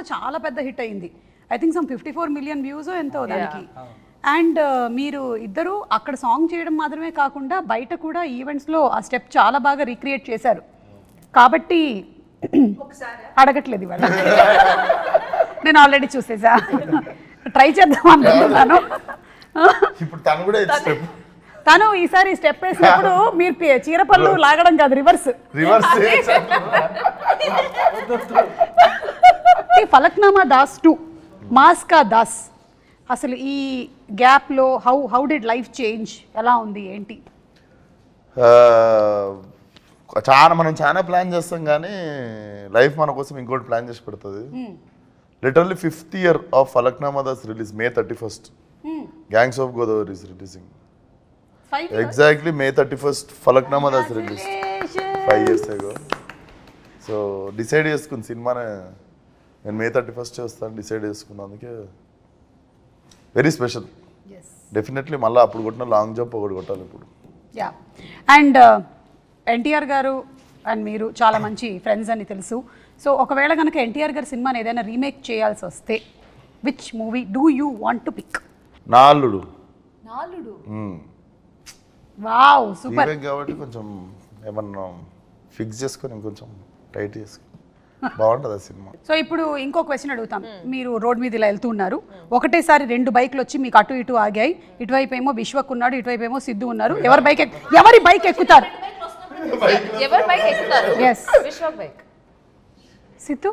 చాలా పెద్ద హిట్ అయింది I think some fifty four million views ఎంతో దానికి అండ్ మీరు ఇద్దరు అక్కడ సాంగ్ చేయడం మాత్రమే కాకుండా బయట కూడా ఈవెంట్స్లో ఆ స్టెప్ చాలా బాగా రీక్రియేట్ చేశారు కాబట్టి అడగట్లేదు ఇవాళ నేను ఆల్రెడీ చూసేసా ట్రై చేద్దాం అనుకుంటున్నాను ఇప్పుడు తను కూడా స్టెప్ తను ఈసారి స్టెప్ వేసినప్పుడు మీరు పి- చీర పళ్ళు లాగడం కాదు రివర్స్ రివర్స్ ఈ ఫలక్నామా దాస్ టు మాస్కా దాస్ అసలు ఈ గ్యాప్లో how how did life change ఎలా ఉంది ఏంటి చాలా మనం చాలా ప్లాన్ చేస్తాం కానీ లైఫ్ మన కోసం ఇంకోటి ప్లాన్ చేసి పెడుతుంది literally fifth year of Falaknuma Das release May thirty first gangs of Godavari is releasing exactly May thirty first Falaknuma Das release five years ago so decide చేసుకుంది సినిమానే నేను మే థర్టీ ఫస్ట్ చేస్తాను డిసైడ్ చేసుకున్నాను అందుకే వెరీ స్పెషల్ డెఫినెట్లీ మళ్ళీ అప్పుడు కొట్టిన లాంగ్ జంప్ ఒకటి కొట్టాలి ఇప్పుడు యా అండ్ ఎన్టీఆర్ గారు అండ్ మీరు చాలా మంచి ఫ్రెండ్స్ అని తెలుసు సో ఒకవేళ కనుక ఎన్టీఆర్ గారి సినిమాని ఏదైనా రీమేక్ చేయాల్సి వస్తే which movie do you want to pick Naa Alludu నాలుడు wow super remake కాబట్టి కొంచెం ఏమన్నా ఫిక్స్ చేసుకొని ఇంకొంచెం టైట్ చేసుకొని బాగుంటుంది ఆ సినిమా సో ఇప్పుడు ఇంకో క్వశ్చన్ అడుగుతాం మీరు రోడ్ మీద ఇలా వెళ్తూ ఉన్నారు ఒకటేసారి రెండు బైక్లు వచ్చి మీకు అటు ఇటు ఆగాయి ఇటువైపు ఏమో విశ్వక్ ఉన్నాడు ఇటువైపు ఏమో సిద్ధు ఉన్నారు ఎవరి బైక్ ఎక్- ఎవరి బైక్ ఎక్కుతారు ఎవరు బైక్ ఎక్కుతారు Yes. Vishwak bike Siddhu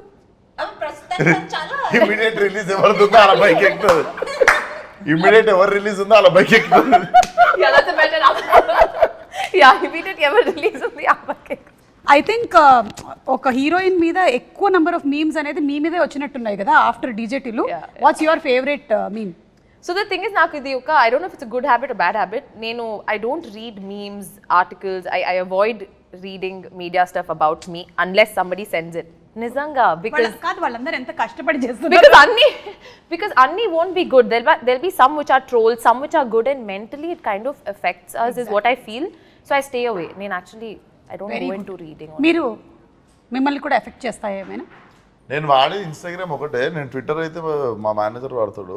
immediate release ఎవరిది ఉందో అలా బైక్ ఎక్కుతుంది ఇమీడియట్ ఎవరు రిలీజ్ ఉందో అలా బైక్ ఎక్కుతుంది Yeah, that's a better answer. yeah, immediate ఎవరు రిలీజ్ ఉంది ఆ బైక్ ఐ థింక్ ఒక హీరోయిన్ మీద ఎక్కువ నెంబర్ ఆఫ్ మీమ్స్ అనేది మీ మీదే వచ్చినట్టున్నాయి కదా ఆఫ్టర్ డీజేటీలు Yeah, what's your favourite meme so the thing is నాకు ఇది ఒక I don't know it's good habit bad habit నేను I don't read memes articles I I avoid reading media stuff about me unless somebody sends it నిజంగా because కాదు వాళ్ళందరూ ఎంత కష్టపడి చేస్తున్నారు because అన్ని because అన్ని won't be good there'll be, there'll be some which are trolls some which are good and mentally it kind of affects us is what i feel so i stay away నేను actually i don't Very go good. into reading మీరు మిమ్మల్ని కూడా effect చేస్తాయి ఏమైనా నేను వాడే Instagram ఒకటే నేను ట్విట్టర్ అయితే మా మేనేజర్ వాడతాడు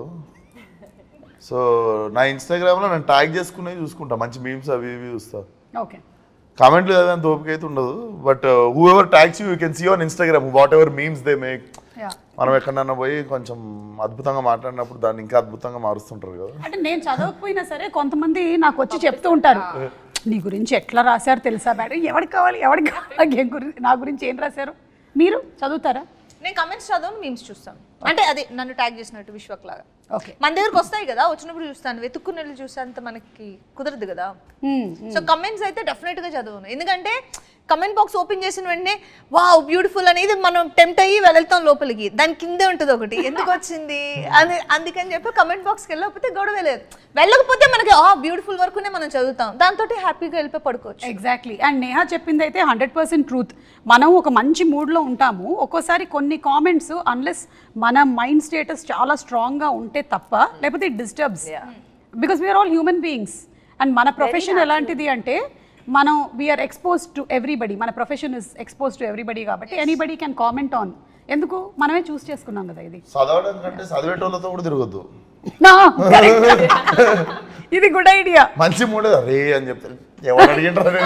సో నా ఇన్స్టాగ్రామ్లో నేను ట్యాగ్ చేసుకునేవి చూసుకుంటా మంచి మీమ్స్ అవి ఇవి చూస్తా ఓకే కామెంట్లు చదివేంత ఓపిక అయితే ఉండదు but whoever tags you you can see on Instagram whatever memes they make yeah మనం ఎక్కడన్నా పోయి కొంచెం అద్భుతంగా మాట్లాడినప్పుడు దాన్ని ఇంకా అద్భుతంగా మారుస్తుంటారు కదా అంటే నేను చదవకపోయినా సరే కొంతమంది నాకు వచ్చి చెప్తూ ఉంటారు నీ గురించి ఎట్లా రాశారు తెలుసా మేడం ఎవరికి కావాలి ఎవరికి కావాలి నాకు ఏం గురించి నా గురించి ఏం రాశారు మీరు చదువుతారా నేను కమెంట్స్ చదవను మీమ్స్ చూస్తాను అంటే అదే నన్ను ట్యాగ్ చేసినట్టు విశ్వక్ లాగా ఓకే మన దగ్గరకు వస్తాయి కదా వచ్చినప్పుడు చూస్తాను వెతుక్కుని వెళ్ళి చూసేంత మనకి కుదరదు కదా సో కమెంట్స్ అయితే డెఫినెట్ గా చదవను ఎందుకంటే కమెంట్ బాక్స్ ఓపెన్ చేసిన వెంటనే వావ్ బ్యూటిఫుల్ అనేది మనం టెంప్ట్ అయ్యి వెళ్తాం లోపలికి దాని కిందే ఉంటుంది ఒకటి ఎందుకు వచ్చింది అని అందుకని చెప్పి కమెంట్ బాక్స్కి వెళ్ళకపోతే గొడవ లేదు వెళ్ళకపోతే మనకి ఆ బ్యూటిఫుల్ వరకునే మనం చదువుతాం దాంతో హ్యాపీగా వెళ్ళిపోయి పడుకోవచ్చు ఎగ్జాక్ట్లీ అండ్ నేహా చెప్పింది అయితే హండ్రెడ్ పర్సెంట్ ట్రూత్ మనం ఒక మంచి మూడ్లో ఉంటాము ఒక్కోసారి కొన్ని కామెంట్స్ అన్లెస్ మన మైండ్ స్టేటస్ చాలా స్ట్రాంగ్గా ఉంటే తప్ప లేకపోతే it disturbs because we are all human beings and మన ప్రొఫెషన్ ఎలాంటిది అంటే మనం వీఆర్ ఎక్స్పోజ్ టు ఎవ్రీబడి మన profession is expose to everybody కాబట్టి ఎనీబడి క్యాన్ కామెంట్ ఆన్ ఎందుకు మనమే చూస్ చేసుకున్నాం కదా ఇది చదవడం కంటే చదివేటోళ్ళతో కూడా తిరగద్దు నా, correct. ఇది గుడ్ ఐడియా మంచి మూడే రే అని చెప్తారు ఎవరు అడిగింటారు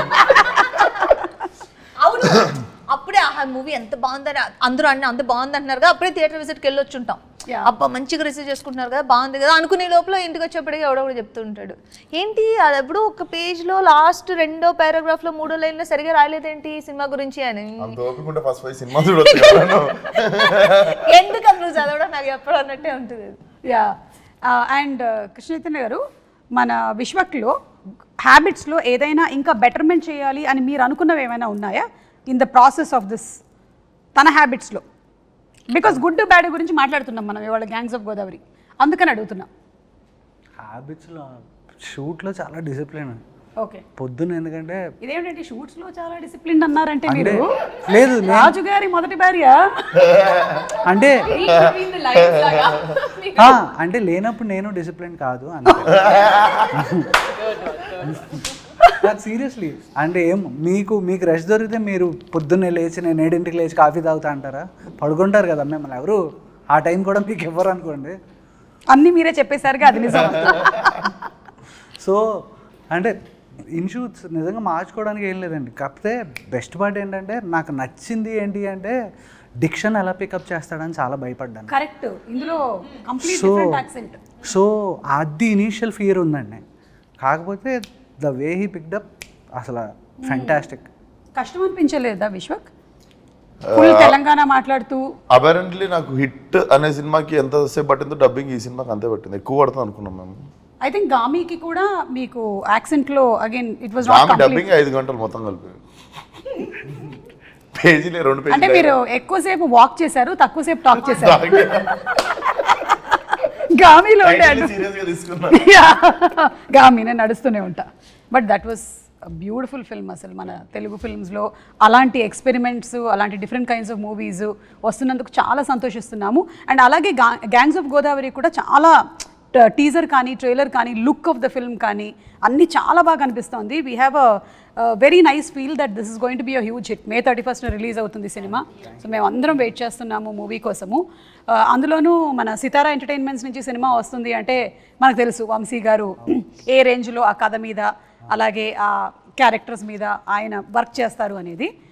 అవును అప్పుడే ఆహా మూవీ ఎంత బాగుందని అందరూ అన్న అంత బాగుంది అంటున్నారు కదా అప్పుడే థియేటర్ విజిట్కి వెళ్ళి వచ్చి ఉంటాం Yeah. అబ్బా మంచిగా రిసీవ్ చేసుకుంటున్నారు కదా బాగుంది కదా అనుకునే లోపల ఇంటికి వచ్చేప్పటికి ఎవడో కూడా చెప్తూ ఉంటాడు ఏంటి అది ఎప్పుడు ఒక పేజ్లో లాస్ట్ రెండో పారాగ్రాఫ్లో మూడో లైన్లో సరిగా రాలేదేంటి ఈ సినిమా గురించి అని అంత ఓపికంటే ఫస్ట్ పోయి సినిమా చూడొచ్చు కదా నువ్వు. ఎందుకు నువ్వు చదవడం నాకు ఎప్పుడు అన్నట్టే ఉంటుంది యా అండ్ కృష్ణ చైతన్య గారు మన విశ్వక్లో హ్యాబిట్స్లో ఏదైనా ఇంకా బెటర్మెంట్ చేయాలి అని మీరు అనుకున్నవి ఏమైనా ఉన్నాయా in the process of this తన హ్యాబిట్స్లో బికాస్ గుడ్ బ్యాడ్ గురించి మాట్లాడుతున్నాం మనం ఇవాళ గ్యాంగ్స్ ఆఫ్ గోదావరి అందుకని అడుగుతున్నాం హ్యాబిట్స్లో షూట్లో చాలా డిసిప్లిన్ ఓకే పొద్దున్న ఎందుకంటే ఇదేమిటంటే షూట్స్లో చాలా డిసిప్లిన్ అన్నారంటే అంటే మీరు లేదు నేను- రాజు గారి మొదటి భార్య అంటే between the lines లాగా ఆ, అంటే లేనప్పుడు నేను డిసిప్లిన్ కాదు అంతే సీరియస్లీ అంటే ఏం మీకు మీకు రెస్ట్ దొరికితే మీరు పొద్దున్నే లేచి నేను ఏడింటికి లేచి కాఫీ తాగుతా అంటారా పడుకుంటారు కదా మిమ్మల్ని ఎవరు ఆ టైం కూడా మీకు ఇవ్వరు అనుకోండి అన్నీ మీరే చెప్పేశారుగా అది నిజం సో అంటే ఇన్షూట్స్ నిజంగా మార్చుకోవడానికి ఏం లేదండి కాకపోతే బెస్ట్ పార్ట్ ఏంటంటే నాకు నచ్చింది ఏంటి అంటే డిక్షన్ ఎలా పికప్ చేస్తాడని చాలా భయపడ్డాను కరెక్ట్ ఇందులో complete so different accent so అది ఇనీషియల్ ఫియర్ ఉందండి కాకపోతే ద వే హీ పిక్డప్ అసలు ఫెంటాస్టిక్ కష్టం అనిపించలేదా విశ్వక్ ఫుల్ తెలంగాణ మాట్లాడుతూ అపరెంట్లీ నాకు హిట్ అనే సినిమాకి ఎంతసేపు పట్టిందో డబ్బింగ్ ఈ సినిమాకి అంతే పట్టింది ఎక్కువ పడుతుంది అనుకున్నాం మేము ఐ థింక్ గామీకి కూడా మీకు యాక్సెంట్ లో అగైన్ ఇట్ వాజ్ ఆమె నాట్ కంప్లీట్ డబ్బింగ్ ఐదు గంటలు మొత్తం కలిపి పేజీలే రెండు అంటే పేజీలు మీరు ఎక్కువసేపు వాక్ చేశారు తక్కువసేపు టాక్ చేశారు గామీలో ఉండే సీరియస్ గా తీసుకున్నా గామి నేను నడుస్తూనే ఉంటా but that was beautiful film అసలు మన తెలుగు ఫిల్మ్స్లో అలాంటి ఎక్స్పెరిమెంట్స్ అలాంటి డిఫరెంట్ కైండ్స్ ఆఫ్ మూవీస్ వస్తున్నందుకు చాలా సంతోషిస్తున్నాము అండ్ అలాగే గా గ్యాంగ్స్ ఆఫ్ గోదావరి కూడా చాలా టీజర్ కానీ ట్రైలర్ కానీ లుక్ ఆఫ్ ద ఫిల్మ్ కానీ అన్నీ చాలా బాగా అనిపిస్తోంది we have a very nice feel that this is going to be a huge hit May thirty first release అవుతుంది సినిమా సో మేము అందరం వెయిట్ చేస్తున్నాము మూవీ కోసము ఆ, అందులోనూ మన సితారా ఎంటర్టైన్మెంట్స్ నుంచి సినిమా వస్తుంది అంటే మనకు తెలుసు వంశీ గారు ఏ రేంజ్లో ఆ కథ మీద అలాగే ఆ క్యారెక్టర్స్ మీద ఆయన వర్క్ చేస్తారు అనేది